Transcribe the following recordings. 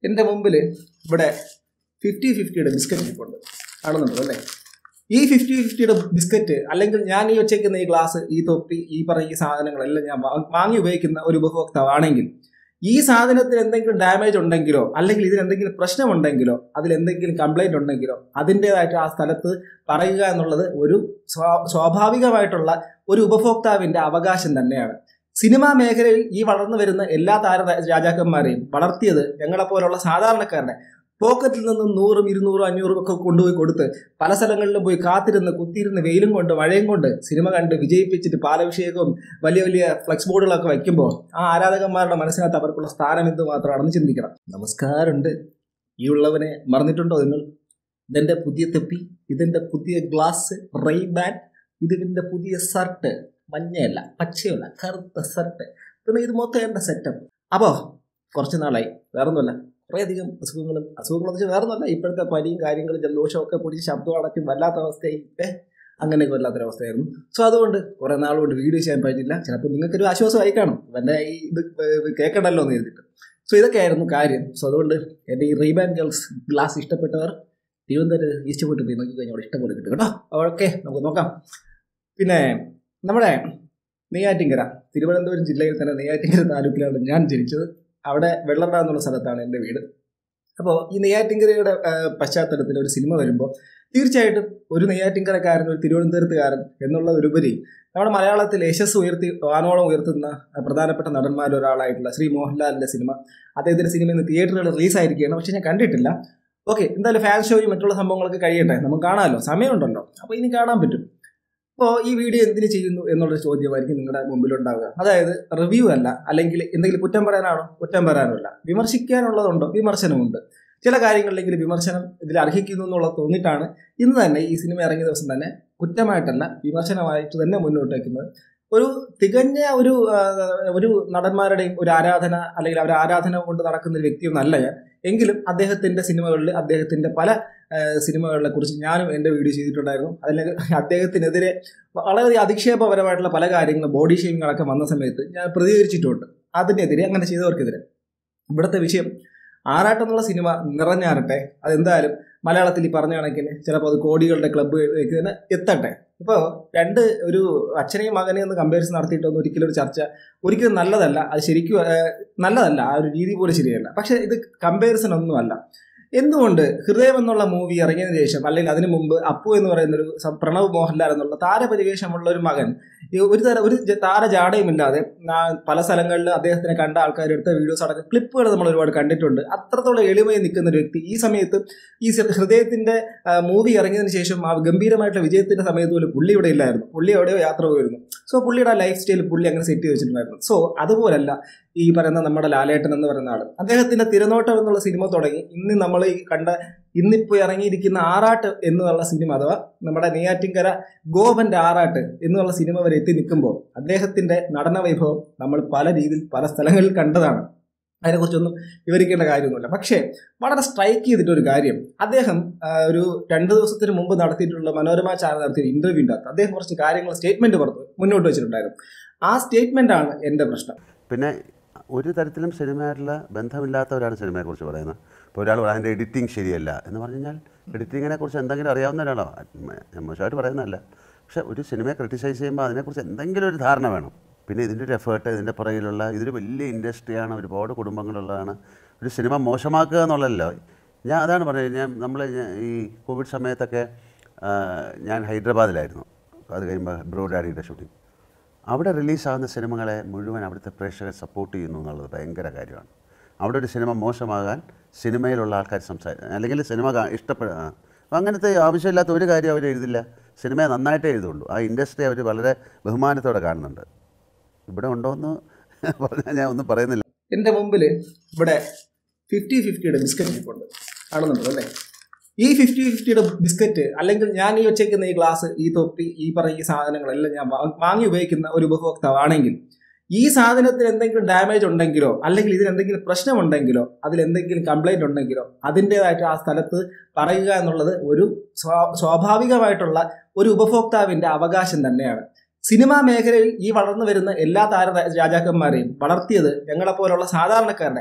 എൻ്റെ മുമ്പിൽ ഇവിടെ ഫിഫ്റ്റി ഫിഫ്റ്റിയുടെ ബിസ്ക്കറ്റ് ഇരിപ്പുണ്ട് കാണുന്നുണ്ടോ അല്ലേ ഈ ഫിഫ്റ്റി ഫിഫ്റ്റിയുടെ ബിസ്ക്കറ്റ് അല്ലെങ്കിൽ ഞാൻ ഈ വെച്ചേക്കുന്ന ഈ ഗ്ലാസ് ഈ തൊപ്പി ഈ പറഞ്ഞ ഈ സാധനങ്ങളെല്ലാം ഞാൻ വാ- വാങ്ങി ഉപയോഗിക്കുന്ന ഒരു ഉപഭോക്താവാണെങ്കിൽ ഈ സാധനത്തിന് എന്തെങ്കിലും ഡാമേജ് ഉണ്ടെങ്കിലോ അല്ലെങ്കിൽ ഇതിന് എന്തെങ്കിലും പ്രശ്നമുണ്ടെങ്കിലോ അതിൽ എന്തെങ്കിലും കംപ്ലൈന്റ് ഉണ്ടെങ്കിലോ അതിൻ്റെതായിട്ട് ആ സ്ഥലത്ത് പറയുക എന്നുള്ളത് ഒരു സ്വാ- സ്വാഭാവികമായിട്ടുള്ള ഒരു ഉപഭോക്താവിന്റെ അവകാശം തന്നെയാണ് സിനിമാ മേഖലയിൽ ഈ വളർന്നു വരുന്ന എല്ലാ താര രാജാക്കന്മാരെയും വളർത്തിയത് ഞങ്ങളെപ്പോലുള്ള സാധാരണക്കാരുടെ പോക്കറ്റിൽ നിന്നും നൂറും ഇരുന്നൂറും അഞ്ഞൂറും ഒക്കെ കൊണ്ടുപോയി കൊടുത്ത് പല സ്ഥലങ്ങളിലും പോയി കാത്തിരുന്ന് കുത്തിയിരുന്ന് വെയിലും കൊണ്ട് മഴയും കൊണ്ട് സിനിമ കണ്ട് വിജയിപ്പിച്ചിട്ട് പാലഭിഷേകവും വലിയ വലിയ ഫ്ലക്സ് ബോർഡുകളൊക്കെ വയ്ക്കുമ്പോൾ ആ ആരാധകന്മാരുടെ മനസ്സിനകത്ത് അവർക്കുള്ള സ്ഥാനം എന്ത് മാത്രമാണെന്ന് ചിന്തിക്കണം നമസ്കാരമുണ്ട് ഈ ഉള്ളവനെ മറന്നിട്ടുണ്ടോ നിങ്ങൾ ഇതെന്റെ പുതിയ തെപ്പി ഇതെന്റെ പുതിയ ഗ്ലാസ് റൈബാൻ ഇതിന്റെ പുതിയ ഷർട്ട് മഞ്ഞയല്ല പച്ചയല്ല കറുത്ത ഷർട്ട് പിന്നെ ഇത് മൊത്തം എൻ്റെ സെറ്റപ്പ് അപ്പോൾ കുറച്ച് നാളായി വേറൊന്നുമല്ല കുറേയധികം അസുഖങ്ങളും അസുഖങ്ങളെന്ന് വെച്ചാൽ വേറൊന്നുമല്ല ഇപ്പോഴത്തെ പനിയും കാര്യങ്ങളും ജലദോഷവും ഒക്കെ പൊടിച്ച് ശബ്ദം അടക്കി വല്ലാത്ത അവസ്ഥയായി ഇപ്പേ അങ്ങനെയൊക്കെ വല്ലാത്തൊരവസ്ഥയായിരുന്നു സോ അതുകൊണ്ട് കുറേ നാളുകൊണ്ട് വീഡിയോ ചെയ്യാൻ പറ്റില്ല ചിലപ്പോൾ നിങ്ങൾക്കൊരു ആശ്വാസമായി കാണും എൻ്റെ ഈ ഇത് ഏഹ് കേൾക്കണ്ടല്ലോ എന്ന് കരുതിയിട്ട് സോ ഇതൊക്കെയായിരുന്നു കാര്യം സോ അതുകൊണ്ട് എൻ്റെ ഈ റീബാൻ ഗേൾസ് ഗ്ലാസ് ഇഷ്ടപ്പെട്ടവർ തിരുവനന്തപുരം ഈസ്റ്റ് പോയിട്ട് പോയി നോക്കി കഴിഞ്ഞാൽ അവിടെ ഇഷ്ടംപോലെ കിട്ടും കേട്ടോ ഓക്കെ നമുക്ക് നോക്കാം പിന്നെ നമ്മുടെ നെയ്യാറ്റിങ്കര തിരുവനന്തപുരം ജില്ലയിൽ തന്നെ നെയ്യാറ്റിങ്കര താലൂക്കിലാണ് ഞാൻ ജനിച്ചത് അവിടെ വെള്ളറ എന്നുള്ള സ്ഥലത്താണ് എൻ്റെ വീട് അപ്പോൾ ഈ നെയ്യാറ്റിങ്കരയുടെ ആ, പശ്ചാത്തലത്തിൽ ഒരു സിനിമ വരുമ്പോൾ തീർച്ചയായിട്ടും ഒരു നെയ്യാറ്റിങ്കരക്കാരൻ ഒരു തിരുവനന്തപുരത്തുകാരൻ എന്നുള്ളതിലുപരി നമ്മുടെ മലയാളത്തിൽ യശസ് ഉയർത്തി വാനോളം ഉയർത്തുന്ന ആ, പ്രധാനപ്പെട്ട നടന്മാരിൽ ഒരാളായിട്ടുള്ള ശ്രീ മോഹൻലാലിൻ്റെ സിനിമ അദ്ദേഹത്തിൻ്റെ സിനിമ ഇന്ന് തിയേറ്ററുകളിൽ റിലീസായിരിക്കുകയാണ് പക്ഷേ ഞാൻ കണ്ടിട്ടില്ല ഓക്കെ എന്തായാലും ഫാൻ ഷോയും മറ്റുള്ള സംഭവങ്ങളൊക്കെ കഴിയട്ടെ നമുക്ക് കാണാമല്ലോ സമയമുണ്ടല്ലോ അപ്പോൾ ഇനി കാണാൻ പറ്റും അപ്പോൾ ഈ വീഡിയോ എന്തിനു ചെയ്യുന്നു എന്നുള്ളൊരു ചോദ്യമായിരിക്കും നിങ്ങളുടെ മുമ്പിലുണ്ടാവുക അതായത് റിവ്യൂ അല്ല അല്ലെങ്കിൽ എന്തെങ്കിലും കുറ്റം പറയാനാണോ കുറ്റം പറയാനല്ല വിമർശിക്കാനുള്ളതുണ്ടോ വിമർശനമുണ്ട് ചില കാര്യങ്ങളിലെങ്കിലും വിമർശനം ഇതിൽ അർഹിക്കുന്നു എന്നുള്ളത് തോന്നിയിട്ടാണ് ഇന്ന് തന്നെ ഈ സിനിമ ഇറങ്ങിയ ദിവസം തന്നെ കുറ്റമായിട്ടല്ല വിമർശനമായിട്ട് തന്നെ മുന്നോട്ട് വയ്ക്കുന്നത് ഒരു തികഞ്ഞ ഒരു ആ, ഒരു നടന്മാരുടെയും ഒരു ആരാധന അല്ലെങ്കിൽ അവർ ആരാധന കൊണ്ട് നടക്കുന്ന ഒരു വ്യക്തിയൊന്നല്ല ഞാൻ എങ്കിലും അദ്ദേഹത്തിന്റെ സിനിമകളിൽ അദ്ദേഹത്തിന്റെ പല ആ, സിനിമകളെ കുറിച്ച് ഞാനും എൻ്റെ വീഡിയോ ചെയ്തിട്ടുണ്ടായിരുന്നു അല്ലെങ്കിൽ അദ്ദേഹത്തിനെതിരെ വളരെ അധിക്ഷേപപരമായിട്ടുള്ള പല കാര്യങ്ങളും ബോഡി ഷെയിമിങ്ങളൊക്കെ വന്ന സമയത്ത് ഞാൻ പ്രതികരിച്ചിട്ടുണ്ട് അതിനെതിരെ അങ്ങനെ ചെയ്തവർക്കെതിരെ ഇവിടുത്തെ വിഷയം ആറാട്ടം എന്നുള്ള സിനിമ നിറഞ്ഞാറട്ടെ അതെന്തായാലും മലയാളത്തിൽ ഈ പറഞ്ഞ കണക്കിന് ചിലപ്പോൾ അത് കോടികളുടെ ക്ലബ്ബിലേക്ക് തന്നെ എത്തട്ടെ ഇപ്പോൾ രണ്ട് ഒരു അച്ഛനെയും മകനെയും ഒന്ന് കമ്പാരിസൺ നടത്തിയിട്ടൊന്നും ഒരിക്കലും ഒരു ചർച്ച ഒരിക്കലും നല്ലതല്ല അത് ശരിക്കും ഏഹ്, നല്ലതല്ല ആ ഒരു രീതി പോലും ശരിയല്ല പക്ഷേ ഇത് കമ്പാരിസൺ ഒന്നുമല്ല എന്തുകൊണ്ട് ഹൃദയം എന്നുള്ള മൂവി ഇറങ്ങിയതിനു ശേഷം അല്ലെങ്കിൽ അതിനു മുമ്പ് അപ്പു എന്ന് പറയുന്ന ഒരു സം- പ്രണവ് മോഹൻലാൽ എന്നുള്ള താരപരിവേഷമുള്ള ഒരു മകൻ ഈ ഒരു തര ഒരു ജ- താരജാടയുമില്ലാതെ നാ- പല സ്ഥലങ്ങളിൽ അദ്ദേഹത്തിനെ കണ്ട ആൾക്കാർ എടുത്ത വീഡിയോസ് അടക്കം ക്ലിപ്പുകൾ നമ്മൾ ഒരുപാട് കണ്ടിട്ടുണ്ട് അത്രത്തോളം എളിമയിൽ നിൽക്കുന്ന ഒരു വ്യക്തി ഈ സമയത്ത് ഈ സി- ഹൃദയത്തിന്റെ മൂവി ഇറങ്ങിയതിനു ശേഷം ആ ഗംഭീരമായിട്ടുള്ള വിജയത്തിന്റെ സമയത്ത് പോലും പുള്ളി ഇവിടെ ഇല്ലായിരുന്നു പുള്ളി എവിടെയോ യാത്ര പോയിരുന്നു സോ പുള്ളിയുടെ ആ ലൈഫ് സ്റ്റൈൽ പുള്ളി അങ്ങനെ സെറ്റ് ചെയ്ത് വെച്ചിട്ടുണ്ടായിരുന്നു സോ അതുപോലല്ല ഈ പറയുന്ന നമ്മുടെ ലാലേട്ടൻ എന്ന് പറയുന്ന ആള് അദ്ദേഹത്തിന്റെ തിരനോട്ടം എന്നുള്ള സിനിമ തുടങ്ങി ഇന്ന് നമ്മൾ ഈ കണ്ട ഇന്നിപ്പോൾ ഇറങ്ങിയിരിക്കുന്ന ആറാട്ട് എന്നുള്ള സിനിമ അഥവാ നമ്മുടെ നെയ്യാറ്റിങ്കര ഗോപന്റെ ആറാട്ട് എന്നുള്ള സിനിമ വരെ എത്തി നിൽക്കുമ്പോൾ അദ്ദേഹത്തിന്റെ നടന വൈഭവം നമ്മൾ പല രീതിയിൽ പല സ്ഥലങ്ങളിൽ കണ്ടതാണ് അതിനെക്കുറിച്ചൊന്നും വിവരിക്കേണ്ട കാര്യമൊന്നുമില്ല പക്ഷേ വളരെ സ്ട്രൈക്ക് ചെയ്തിട്ടൊരു കാര്യം അദ്ദേഹം ആ, ഒരു രണ്ട് ദിവസത്തിന് മുമ്പ് നടത്തിയിട്ടുള്ള മനോരമ ചാനൽ നടത്തിയ ഇന്റർവ്യൂവിൻ്റെ അകത്ത് അദ്ദേഹം കുറച്ച് കാര്യങ്ങൾ സ്റ്റേറ്റ്മെന്റ് പുറത്ത് മുന്നോട്ട് വെച്ചിട്ടുണ്ടായിരുന്നു ആ സ്റ്റേറ്റ്മെന്റ് ആണ് എൻ്റെ പ്രശ്നം പിന്നെ ഒരു തരത്തിലും സിനിമയായിട്ടുള്ള ബന്ധമില്ലാത്തവരാണ് സിനിമയെക്കുറിച്ച് പറയുന്നത് ഇപ്പോൾ ഒരാൾ പറയും, അതിൻ്റെ എഡിറ്റിംഗ് ശരിയല്ല എന്ന് പറഞ്ഞു കഴിഞ്ഞാൽ എഡിറ്റിങ്ങിനെ കുറിച്ച് എന്തെങ്കിലും അറിയാവുന്ന ഒരാളോ ഞാൻ മോശമായിട്ട് പറയുന്നതല്ല പക്ഷേ ഒരു സിനിമയെ ക്രിട്ടിസൈസ് ചെയ്യുമ്പോൾ അതിനെക്കുറിച്ച് എന്തെങ്കിലും ഒരു ധാരണ വേണം പിന്നെ ഇതിൻ്റെ ഒരു എഫേർട്ട് ഇതിൻ്റെ പുറകിലുള്ള ഇതൊരു വലിയ ഇൻഡസ്ട്രിയാണ് ഒരുപാട് കുടുംബങ്ങളുള്ളതാണ് ഒരു സിനിമ മോശമാക്കുക എന്നുള്ളതല്ലോ ഞാൻ അതാണ് പറഞ്ഞത് ഞാൻ നമ്മൾ ഈ കോവിഡ് സമയത്തൊക്കെ ആ, ഞാൻ ഹൈദരാബാദിലായിരുന്നു അത് കഴിയുമ്പോൾ ബ്രോ ഡാഡിയുടെ ഷൂട്ടിംഗ് അവിടെ റിലീസാകുന്ന സിനിമകളെ മുഴുവൻ അവിടുത്തെ പ്രേക്ഷകർ സപ്പോർട്ട് ചെയ്യുന്നു എന്നുള്ളത് ഭയങ്കര കാര്യമാണ് അവിടെ ഒരു സിനിമ മോശമാകാൻ സിനിമയിലുള്ള ആൾക്കാർ സംസാരിക്കും അല്ലെങ്കിൽ സിനിമ കാ- ഇഷ്ടപ്പെടുക ആ. അപ്പം അങ്ങനത്തെ ആവശ്യമില്ലാത്ത ഒരു കാര്യം അവർ എഴുതില്ല സിനിമയെ നന്നായിട്ടേ എഴുതുള്ളൂ ആ ഇൻഡസ്ട്രി അവർ വളരെ ബഹുമാനത്തോടെ കാണുന്നുണ്ട് ഇവിടെ ഉണ്ടോയെന്ന് പറഞ്ഞാൽ ഞാൻ ഒന്നും പറയുന്നില്ല എൻ്റെ മുമ്പിൽ ഇവിടെ ഫിഫ്റ്റി ഫിഫ്റ്റിയുടെ ബിസ്ക്കറ്റ് ഇരിപ്പുണ്ട് കാണുന്നുണ്ടോ അല്ലേ ഈ ഫിഫ്റ്റി ഫിഫ്റ്റിയുടെ ബിസ്ക്കറ്റ് അല്ലെങ്കിൽ ഞാൻ ഈ വെച്ചേക്കുന്ന ഈ ഗ്ലാസ് ഈ തൊപ്പി ഈ പറഞ്ഞ ഈ സാധനങ്ങളെല്ലാം ഞാൻ വാ- വാങ്ങി ഉപയോഗിക്കുന്ന ഒരു ഉപഭോക്താവാണെങ്കിൽ ഈ സാധനത്തിന് എന്തെങ്കിലും ഡാമേജ് ഉണ്ടെങ്കിലോ അല്ലെങ്കിൽ ഇതിന് എന്തെങ്കിലും പ്രശ്നമുണ്ടെങ്കിലോ അതിൽ എന്തെങ്കിലും കംപ്ലൈന്റ് ഉണ്ടെങ്കിലോ അതിൻ്റെതായിട്ട് ആ സ്ഥലത്ത് പറയുക എന്നുള്ളത് ഒരു സ്വാ- സ്വാഭാവികമായിട്ടുള്ള ഒരു ഉപഭോക്താവിന്റെ അവകാശം തന്നെയാണ് സിനിമാ മേഖലയിൽ ഈ വളർന്നു വരുന്ന എല്ലാ താര രാജാക്കന്മാരെയും വളർത്തിയത് ഞങ്ങളെപ്പോലുള്ള സാധാരണക്കാരുടെ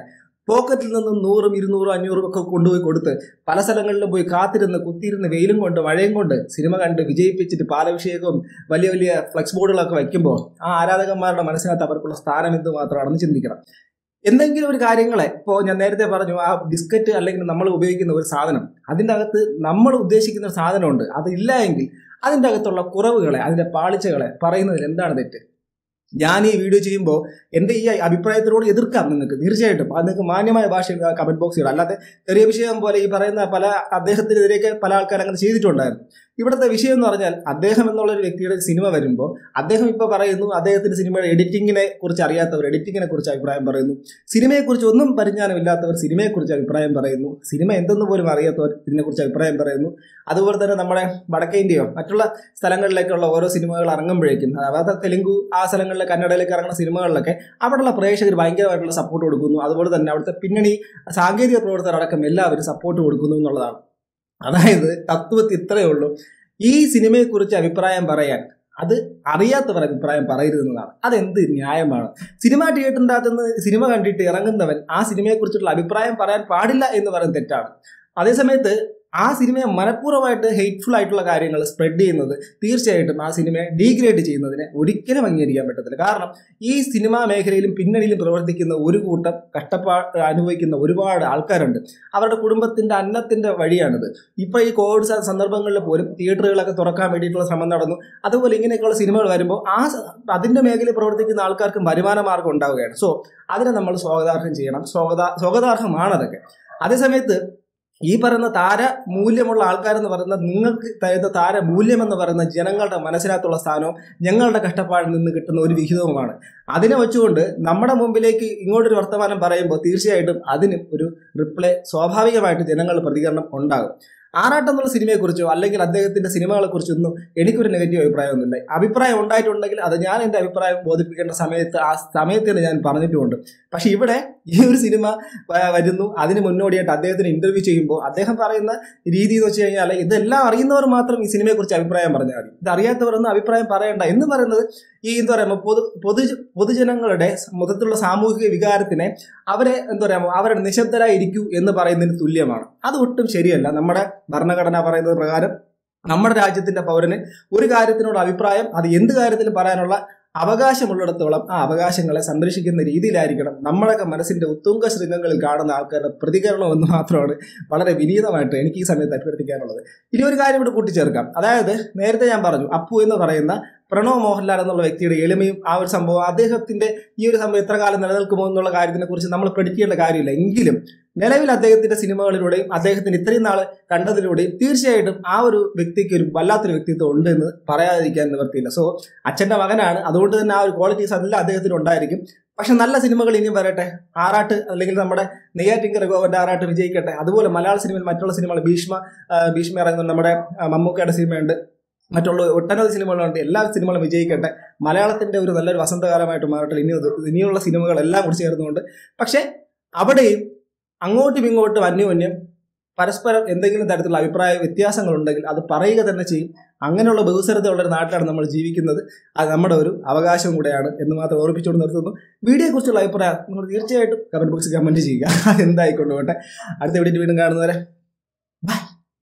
പോക്കറ്റിൽ നിന്നും നൂറും ഇരുന്നൂറും അഞ്ഞൂറും ഒക്കെ കൊണ്ടുപോയി കൊടുത്ത് പല സ്ഥലങ്ങളിലും പോയി കാത്തിരുന്ന് കുത്തിയിരുന്ന് വെയിലും കൊണ്ട് മഴയും കൊണ്ട് സിനിമ കണ്ട് വിജയിപ്പിച്ചിട്ട് പാലഭിഷേകവും വലിയ വലിയ ഫ്ലക്സ് ബോർഡുകളൊക്കെ വയ്ക്കുമ്പോൾ ആ ആരാധകന്മാരുടെ മനസ്സിനകത്ത് അവർക്കുള്ള സ്ഥാനം എന്ത് മാത്രമാണെന്ന് ചിന്തിക്കണം എന്തെങ്കിലും ഒരു കാര്യങ്ങളെ ഇപ്പോൾ ഞാൻ നേരത്തെ പറഞ്ഞു ആ ബിസ്ക്കറ്റ് അല്ലെങ്കിൽ നമ്മൾ ഉപയോഗിക്കുന്ന ഒരു സാധനം അതിൻ്റെ അകത്ത് നമ്മൾ ഉദ്ദേശിക്കുന്ന ഒരു സാധനമുണ്ട് അതില്ല എങ്കിൽ അതിൻ്റെ അകത്തുള്ള കുറവുകളെ അതിൻ്റെ പാളിച്ചകളെ പറയുന്നതിൽ എന്താണ് തെറ്റ് ഞാൻ ഈ വീഡിയോ ചെയ്യുമ്പോൾ എൻ്റെ ഈ അഭിപ്രായത്തിനോട് എതിർക്കാം നിങ്ങൾക്ക് തീർച്ചയായിട്ടും അത് നിങ്ങൾക്ക് മാന്യമായ ഭാഷയിൽ കമന്റ് ബോക്സ് ഇടാം അല്ലാതെ ചെറിയ വിഷയം പോലെ ഈ പറയുന്ന പല അദ്ദേഹത്തിനെതിരെയൊക്കെ പല ആൾക്കാർ അങ്ങനെ ചെയ്തിട്ടുണ്ടായിരുന്നു ഇവിടുത്തെ വിഷയം എന്ന് പറഞ്ഞാൽ അദ്ദേഹം എന്നുള്ള ഒരു വ്യക്തിയുടെ സിനിമ വരുമ്പോൾ അദ്ദേഹം ഇപ്പോൾ പറയുന്നു അദ്ദേഹത്തിന്റെ സിനിമയുടെ എഡിറ്റിങ്ങിനെ കുറിച്ച് അറിയാത്തവർ എഡിറ്റിങ്ങിനെ കുറിച്ച് അഭിപ്രായം പറയുന്നു സിനിമയെക്കുറിച്ച് ഒന്നും പരിജ്ഞാനമില്ലാത്തവർ സിനിമയെക്കുറിച്ച് അഭിപ്രായം പറയുന്നു സിനിമ എന്തെന്ന് പോലും അറിയാത്തവർ ഇതിനെക്കുറിച്ച് അഭിപ്രായം പറയുന്നു അതുപോലെ തന്നെ നമ്മുടെ വടക്കേ ഇന്ത്യയോ മറ്റുള്ള സ്ഥലങ്ങളിലേക്കുള്ള ഓരോ സിനിമകൾ ഇറങ്ങുമ്പോഴേക്കും അതായത് തെലുങ്കു ആ സ്ഥലങ്ങളിലെ കന്നഡയിലേക്ക് ഇറങ്ങുന്ന സിനിമകളിലൊക്കെ അവിടെയുള്ള പ്രേക്ഷകർ ഭയങ്കരമായിട്ടുള്ള സപ്പോർട്ട് കൊടുക്കുന്നു അതുപോലെ തന്നെ അവിടുത്തെ പിന്നണി സാങ്കേതിക പ്രവർത്തകരടക്കം എല്ലാവരും സപ്പോർട്ട് കൊടുക്കുന്നു എന്നുള്ളതാണ് അതായത് തത്വത്തിൽ ഇത്രയേ ഉള്ളൂ ഈ സിനിമയെക്കുറിച്ച് അഭിപ്രായം പറയാൻ അത് അറിയാത്തവർ അഭിപ്രായം പറയരുതെന്നതാണ് അതെന്ത് ന്യായമാണ് സിനിമ തിയേറ്ററിൻ്റെ അകത്തുനിന്ന് സിനിമ കണ്ടിട്ട് ഇറങ്ങുന്നവൻ ആ സിനിമയെക്കുറിച്ചുള്ള അഭിപ്രായം പറയാൻ പാടില്ല എന്ന് പറയുന്നത് തെറ്റാണ് അതേസമയത്ത് ആ സിനിമയെ മനഃപൂർവ്വമായിട്ട് ഹെയ്റ്റ്ഫുൾ ആയിട്ടുള്ള കാര്യങ്ങൾ സ്പ്രെഡ് ചെയ്യുന്നത് തീർച്ചയായിട്ടും ആ സിനിമയെ ഡീഗ്രേഡ് ചെയ്യുന്നതിനെ ഒരിക്കലും അംഗീകരിക്കാൻ പറ്റത്തില്ല കാരണം ഈ സിനിമാ മേഖലയിലും പിന്നണിയിലും പ്രവർത്തിക്കുന്ന ഒരു കൂട്ടം കഷ്ടപ്പാ അനുഭവിക്കുന്ന ഒരുപാട് ആൾക്കാരുണ്ട് അവരുടെ കുടുംബത്തിന്റെ അന്നത്തിന്റെ വഴിയാണിത് ഇപ്പൊ ഈ കോവിഡ് സ- സന്ദർഭങ്ങളിൽ പോലും തിയേറ്ററുകളൊക്കെ തുറക്കാൻ വേണ്ടിയിട്ടുള്ള ശ്രമം നടന്നു അതുപോലെ ഇങ്ങനെയൊക്കെയുള്ള സിനിമകൾ വരുമ്പോൾ ആ സ- അതിന്റെ മേഖലയിൽ പ്രവർത്തിക്കുന്ന ആൾക്കാർക്ക് വരുമാന മാർഗം ഉണ്ടാവുകയാണ് സോ അതിനെ നമ്മൾ സ്വാഗതാർഹം ചെയ്യണം സ്വാഗത സ്വാഗതാർഹമാണ് അതൊക്കെ അതേസമയത്ത് ഈ പറയുന്ന താര മൂല്യമുള്ള ആൾക്കാരെന്ന് പറയുന്ന നിങ്ങൾക്ക് തരുന്ന താര മൂല്യം എന്ന് പറയുന്ന ജനങ്ങളുടെ മനസ്സിനകത്തുള്ള സ്ഥാനവും ഞങ്ങളുടെ കഷ്ടപ്പാടിൽ നിന്ന് കിട്ടുന്ന ഒരു വിഹിതവുമാണ് അതിനെ വെച്ചുകൊണ്ട് നമ്മുടെ മുമ്പിലേക്ക് ഇങ്ങോട്ടൊരു വർത്തമാനം പറയുമ്പോൾ തീർച്ചയായിട്ടും അതിന് ഒരു റിപ്ലൈ സ്വാഭാവികമായിട്ട് ജനങ്ങളുടെ പ്രതികരണം ഉണ്ടാകും ആറാട്ടം എന്നുള്ള സിനിമയെക്കുറിച്ചോ അല്ലെങ്കിൽ അദ്ദേഹത്തിന്റെ സിനിമകളെക്കുറിച്ചൊന്നും എനിക്കൊരു നെഗറ്റീവ് അഭിപ്രായമൊന്നുമില്ല അഭിപ്രായം ഉണ്ടായിട്ടുണ്ടെങ്കിൽ അത് ഞാൻ എൻ്റെ അഭിപ്രായം ബോധിപ്പിക്കേണ്ട സമയത്ത് ആ സമയത്ത് തന്നെ ഞാൻ പറഞ്ഞിട്ടുമുണ്ട് പക്ഷെ ഇവിടെ ഈ ഒരു സിനിമ വ- വരുന്നു അതിന് മുന്നോടിയായിട്ട് അദ്ദേഹത്തിന് ഇന്റർവ്യൂ ചെയ്യുമ്പോൾ അദ്ദേഹം പറയുന്ന രീതി എന്ന് വെച്ച് കഴിഞ്ഞാൽ ഇതെല്ലാം അറിയുന്നവർ മാത്രം ഈ സിനിമയെക്കുറിച്ച് അഭിപ്രായം പറഞ്ഞാൽ മതി ഇത് അറിയാത്തവരൊന്നും അഭിപ്രായം പറയണ്ട എന്ന് പറയുന്നത് ഈ എന്താ പറയുക പൊതു പൊതു പൊതുജനങ്ങളുടെ മൊത്തത്തിലുള്ള സാമൂഹിക വികാരത്തിനെ അവരെ എന്താ പറയുക അവരുടെ നിശബ്ദരായിരിക്കൂ എന്ന് പറയുന്നതിന് തുല്യമാണ് അത് ഒട്ടും ശരിയല്ല നമ്മുടെ ഭരണഘടന പറയുന്നത് പ്രകാരം നമ്മുടെ രാജ്യത്തിന്റെ പൗരന് ഒരു കാര്യത്തിനോട് അഭിപ്രായം അത് എന്ത് കാര്യത്തിലും പറയാനുള്ള അവകാശമുള്ളിടത്തോളം ആ അവകാശങ്ങളെ സംരക്ഷിക്കുന്ന രീതിയിലായിരിക്കണം നമ്മുടെയൊക്കെ മനസ്സിന്റെ ഉത്തുംഗ ശൃംഗങ്ങളിൽ കാണുന്ന ആൾക്കാരുടെ പ്രതികരണം എന്ന് മാത്രമാണ് വളരെ വിനീതമായിട്ട് എനിക്ക് ഈ സമയത്ത് അഭ്യർത്ഥിക്കാനുള്ളത് ഇനി ഒരു കാര്യം ഇവിടെ കൂട്ടിച്ചേർക്കാം അതായത് നേരത്തെ ഞാൻ പറഞ്ഞു അപ്പു എന്ന് പറയുന്ന പ്രണവ് മോഹൻലാൽ എന്നുള്ള വ്യക്തിയുടെ എളിമയും ആ ഒരു സംഭവം അദ്ദേഹത്തിന്റെ ഈ ഒരു സംഭവം എത്ര കാലം നിലനിൽക്കുമോ എന്നുള്ള കാര്യത്തിനെ കുറിച്ച് നമ്മൾ പഠിക്കേണ്ട കാര്യമില്ല എങ്കിലും നിലവിൽ അദ്ദേഹത്തിന്റെ സിനിമകളിലൂടെയും അദ്ദേഹത്തിന് ഇത്രയും നാൾ കണ്ടതിലൂടെയും തീർച്ചയായിട്ടും ആ ഒരു വ്യക്തിക്ക് ഒരു വല്ലാത്തൊരു വ്യക്തിത്വം ഉണ്ട് എന്ന് പറയാതിരിക്കാൻ നിവർത്തിയില്ല സോ അച്ഛന്റെ മകനാണ് അതുകൊണ്ട് തന്നെ ആ ഒരു ക്വാളിറ്റീസ് അതെല്ലാം അദ്ദേഹത്തിന് ഉണ്ടായിരിക്കും പക്ഷെ നല്ല സിനിമകൾ ഇനിയും വരട്ടെ ആറാട്ട് അല്ലെങ്കിൽ നമ്മുടെ നെയ്യാറ്റിങ്കർ ഗോവന്റെ ആറാട്ട് വിജയിക്കട്ടെ അതുപോലെ മലയാള സിനിമയിൽ മറ്റുള്ള സിനിമകൾ ഭീഷ്മ ആ, ഭീഷ്മ ഇറങ്ങുന്ന നമ്മുടെ ആ, മമ്മൂക്കയുടെ സിനിമയുണ്ട് മറ്റുള്ള ഒട്ടനവധി സിനിമകളുണ്ട് എല്ലാ സിനിമകളും വിജയിക്കട്ടെ മലയാളത്തിന്റെ ഒരു നല്ലൊരു വസന്തകാലമായിട്ട് മാറട്ടെ ഇനി ഇനിയുള്ള സിനിമകളെല്ലാം കൂടി ചേർന്നുകൊണ്ട് പക്ഷേ അവിടെയും അങ്ങോട്ടും ഇങ്ങോട്ടും അന്യോന്യം പരസ്പരം എന്തെങ്കിലും തരത്തിലുള്ള അഭിപ്രായ വ്യത്യാസങ്ങൾ ഉണ്ടെങ്കിൽ അത് പറയുക തന്നെ ചെയ്യും അങ്ങനെയുള്ള ബഹുസ്വരതയുള്ള ഒരു നാട്ടിലാണ് നമ്മൾ ജീവിക്കുന്നത് അത് നമ്മുടെ ഒരു അവകാശവും കൂടെയാണ് എന്ന് മാത്രം ഓർപ്പിച്ചുകൊണ്ട് നിർത്തുന്നു വീഡിയോയെക്കുറിച്ചുള്ള അഭിപ്രായം നിങ്ങൾ തീർച്ചയായിട്ടും കമന്റ് ബോക്സിൽ കമന്റ് ചെയ്യുക എന്തായിക്കൊണ്ടുപോട്ടെ അടുത്ത വീഡിയോ വീണ്ടും കാണുന്നവരെ ബൈ